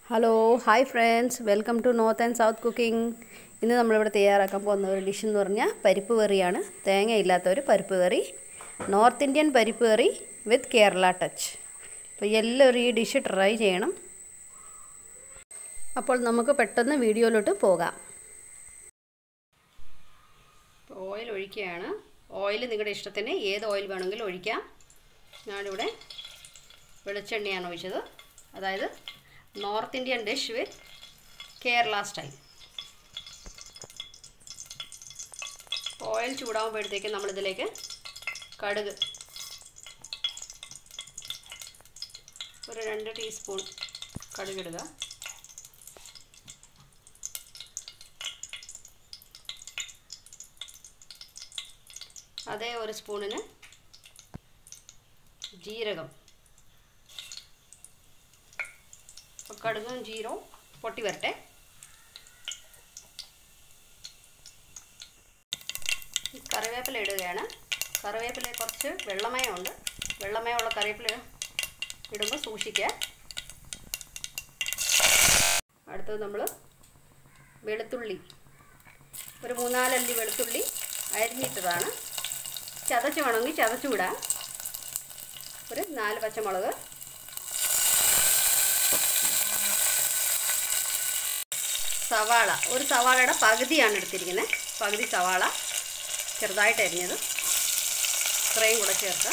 hello hi friends welcome to north and south cooking ഇന്ന് നമ്മളിവിടെ തയ്യാറാക്കാൻ പോകുന്ന ഒരു ഡിഷ് എന്ന് പറഞ്ഞാൽ പരിപ്പ് കറിയാണ് തേങ്ങയില്ലാത്ത ഒരു പരിപ്പ് കറി നോർത്ത് ഇന്ത്യൻ പരിപ്പ് കറി വിത്ത് കേരള ടച്ച് അപ്പോൾ എല്ലാവരും ഈ ഡിഷ് ട്രൈ ചെയ്യണം അപ്പോൾ നമുക്ക് പെട്ടെന്ന് വീഡിയോയിലോട്ട് പോകാം ഓയിൽ ഒഴിക്കുകയാണ് ഓയിൽ നിങ്ങളുടെ ഇഷ്ടത്തിന് ഏത് ഓയിൽ വേണമെങ്കിലും ഒഴിക്കാം ഞാനിവിടെ വെളിച്ചെണ്ണയാണ് ഒഴിച്ചത് അതായത് north Indian dish with Kerala style oil ചൂടാകുമ്പോഴത്തേക്ക് നമ്മളിതിലേക്ക് കടുക് ഒരു രണ്ട് ടീസ്പൂൺ കടുകിടുക അതേ ഒരു സ്പൂണിന് ജീരകം കടുകും ജീരവും പൊട്ടി വരട്ടെ കറിവേപ്പില ഇടുകയാണ് കറിവേപ്പില കുറച്ച് വെള്ളമയമുണ്ട് വെള്ളമയമുള്ള കറിവേപ്പില ഇടുമ്പോൾ സൂക്ഷിക്കുക അടുത്തത് നമ്മൾ വെളുത്തുള്ളി ഒരു മൂന്നാലല്ലി വെളുത്തുള്ളി അരിഞ്ഞിട്ടതാണ് ചതച്ച് വേണമെങ്കിൽ ചതച്ചു വിടാം ഒരു നാല് പച്ചമുളക് സവാള ഒരു സവാളയുടെ പകുതിയാണ് എടുത്തിരിക്കുന്നത് പകുതി സവാള ചെറുതായിട്ട് അരിഞ്ഞത് ഇത്രയും കൂടെ ചേർക്കാം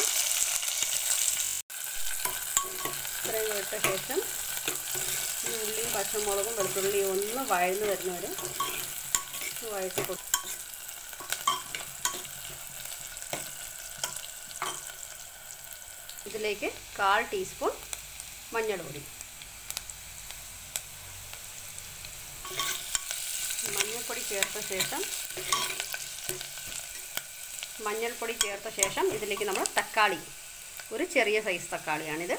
ഇത്രയും കൂടെ ഇട്ട ശേഷം ഉള്ളിയും പച്ചമുളകും വെളുത്തുള്ളിയും ഒന്ന് വഴന്ന് വരുന്നവർ വഴറ്റി കൊടുക്കും ഇതിലേക്ക് കാൽ ടീസ്പൂൺ മഞ്ഞൾപ്പൊടി മഞ്ഞൾപ്പൊടി ചേർത്ത ശേഷം മഞ്ഞൾപ്പൊടി ചേർത്ത ശേഷം ഇതിലേക്ക് നമ്മൾ തക്കാളി ഒരു ചെറിയ സൈസ് തക്കാളിയാണിത്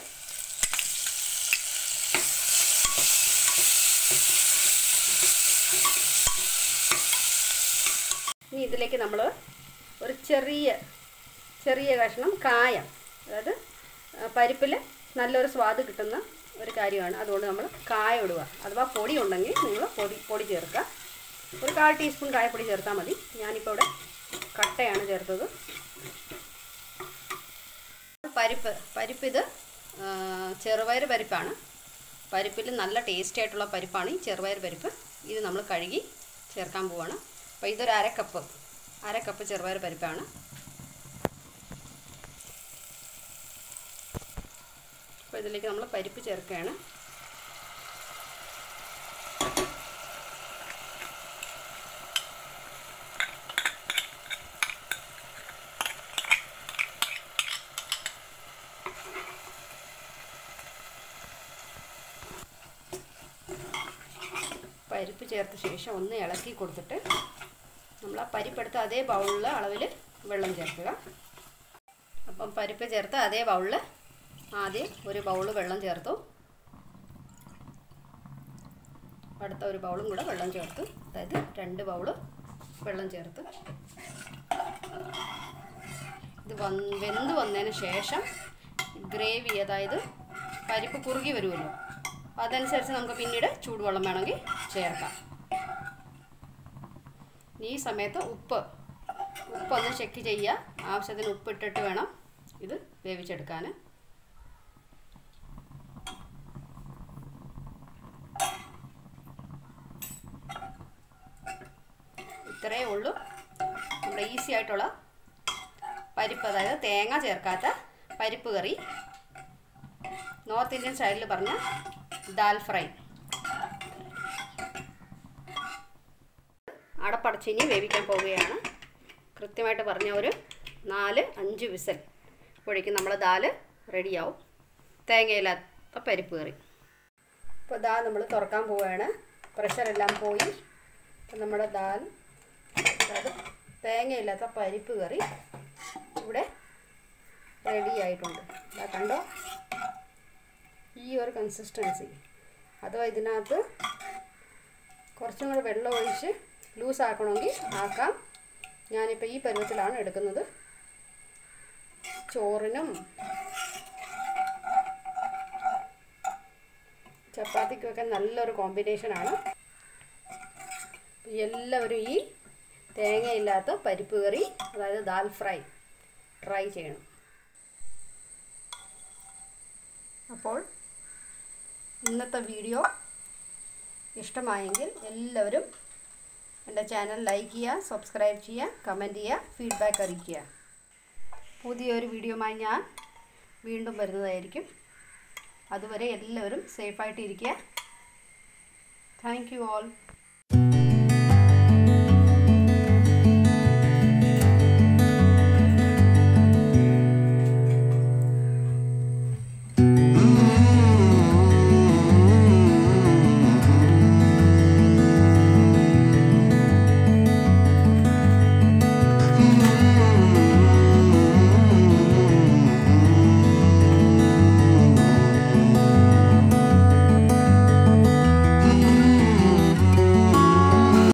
ഇനി ഇതിലേക്ക് നമ്മൾ ഒരു ചെറിയ ചെറിയ കഷ്ണം കായം അതായത് പരിപ്പിൽ നല്ലൊരു സ്വാദ് കിട്ടുന്ന ഒരു കാര്യമാണ് അതുകൊണ്ട് നമ്മൾ കായം ഇടുക അഥവാ പൊടി ഉണ്ടെങ്കിൽ നിങ്ങൾ പൊടി പൊടി ചേർക്കുക ഒരു കാൽ ടീസ്പൂൺ കായപ്പൊടി ചേർത്താൽ മതി ഞാനിപ്പോൾ ഇവിടെ കട്ടയാണ് ചേർത്തത് പരിപ്പ് പരിപ്പ് ഇത് ചെറുപയർ പരിപ്പാണ് പരിപ്പിൽ നല്ല ടേസ്റ്റി ആയിട്ടുള്ള പരിപ്പാണ് ഈ ചെറുപയർ പരിപ്പ് ഇത് നമ്മൾ കഴുകി ചേർക്കാൻ പോവാണ് അപ്പോൾ ഇതൊരു അരക്കപ്പ് അരക്കപ്പ് ചെറുപയർ പരിപ്പാണ് അപ്പോൾ ഇതിലേക്ക് നമ്മൾ പരിപ്പ് ചേർക്കുകയാണ് പരിപ്പ് ചേർത്ത ശേഷം ഒന്ന് ഇളക്കി കൊടുത്തിട്ട് നമ്മൾ ആ പരിപ്പെടുത്ത അതേ ബൗളിൽ അളവിൽ വെള്ളം ചേർക്കുക അപ്പം പരിപ്പ് ചേർത്ത് അതേ ബൗളിൽ ആദ്യം ഒരു ബൗള് വെള്ളം ചേർത്തു അടുത്ത ഒരു ബൗളും കൂടെ വെള്ളം ചേർത്തു അതായത് രണ്ട് ബൗള് വെള്ളം ചേർത്ത് ഇത് വന്ന് വെന്ത് വന്നതിന് ശേഷം ഗ്രേവി അതായത് പരിപ്പ് കുറുകി വരുമല്ലോ അപ്പോൾ അതനുസരിച്ച് നമുക്ക് പിന്നീട് ചൂടുവെള്ളം വേണമെങ്കിൽ ചേർക്കാം ഈ സമയത്ത് ഉപ്പ് ഉപ്പൊന്ന് ചെക്ക് ചെയ്യുക ആവശ്യത്തിന് ഉപ്പിട്ടിട്ട് വേണം ഇത് വേവിച്ചെടുക്കാൻ ഇത്രയേ ഉള്ളൂ നമ്മുടെ ഈസി ആയിട്ടുള്ള പരിപ്പ് അതായത് തേങ്ങ ചേർക്കാത്ത പരിപ്പ് കറി നോർത്ത് ഇന്ത്യൻ സ്റ്റൈലിൽ പറഞ്ഞ ദാൽ ഫ്രൈ അടപ്പടച്ചിനി വേവിക്കാൻ പോവുകയാണ് കൃത്യമായിട്ട് പറഞ്ഞ ഒരു നാല് അഞ്ച് വിസൽ അപ്പോഴേക്കും നമ്മൾ ദാല് റെഡിയാവും തേങ്ങയില്ലാത്ത പരിപ്പ് കറി അപ്പോൾ ദാൽ നമ്മൾ തുറക്കാൻ പോവുകയാണ് പ്രഷറെല്ലാം പോയി അപ്പം നമ്മുടെ ദാൽ അതായത് തേങ്ങയില്ലാത്ത പരിപ്പ് കറി ഇവിടെ റെഡി ആയിട്ടുണ്ട് ഇതാ കണ്ടോ ഈ ഒരു കൺസിസ്റ്റൻസി അഥവാ ഇതിനകത്ത് കുറച്ചും കൂടെ വെള്ളം ഒഴിച്ച് ലൂസ് ആക്കണമെങ്കിൽ ആക്കാം ഞാനിപ്പോൾ ഈ പരുവത്തിലാണ് എടുക്കുന്നത് ചോറിനും ചപ്പാത്തിക്കൊക്കെ നല്ലൊരു കോമ്പിനേഷനാണ് എല്ലാവരും ഈ തേങ്ങയില്ലാത്ത പരിപ്പ് കറി അതായത് ദാൽ ഫ്രൈ ട്രൈ ചെയ്യണം അപ്പോൾ ഇന്നത്തെ വീഡിയോ ഇഷ്ടമായെങ്കിൽ എല്ലാവരും എൻ്റെ ചാനൽ ലൈക്ക് ചെയ്യുക സബ്സ്ക്രൈബ് ചെയ്യുക കമൻറ്റ് ചെയ്യുക ഫീഡ്ബാക്ക് അറിയിക്കുക പുതിയൊരു വീഡിയോയുമായി ഞാൻ വീണ്ടും വരുന്നതായിരിക്കും അതുവരെ എല്ലാവരും സേഫായിട്ടിരിക്കുക താങ്ക് യു ഓൾ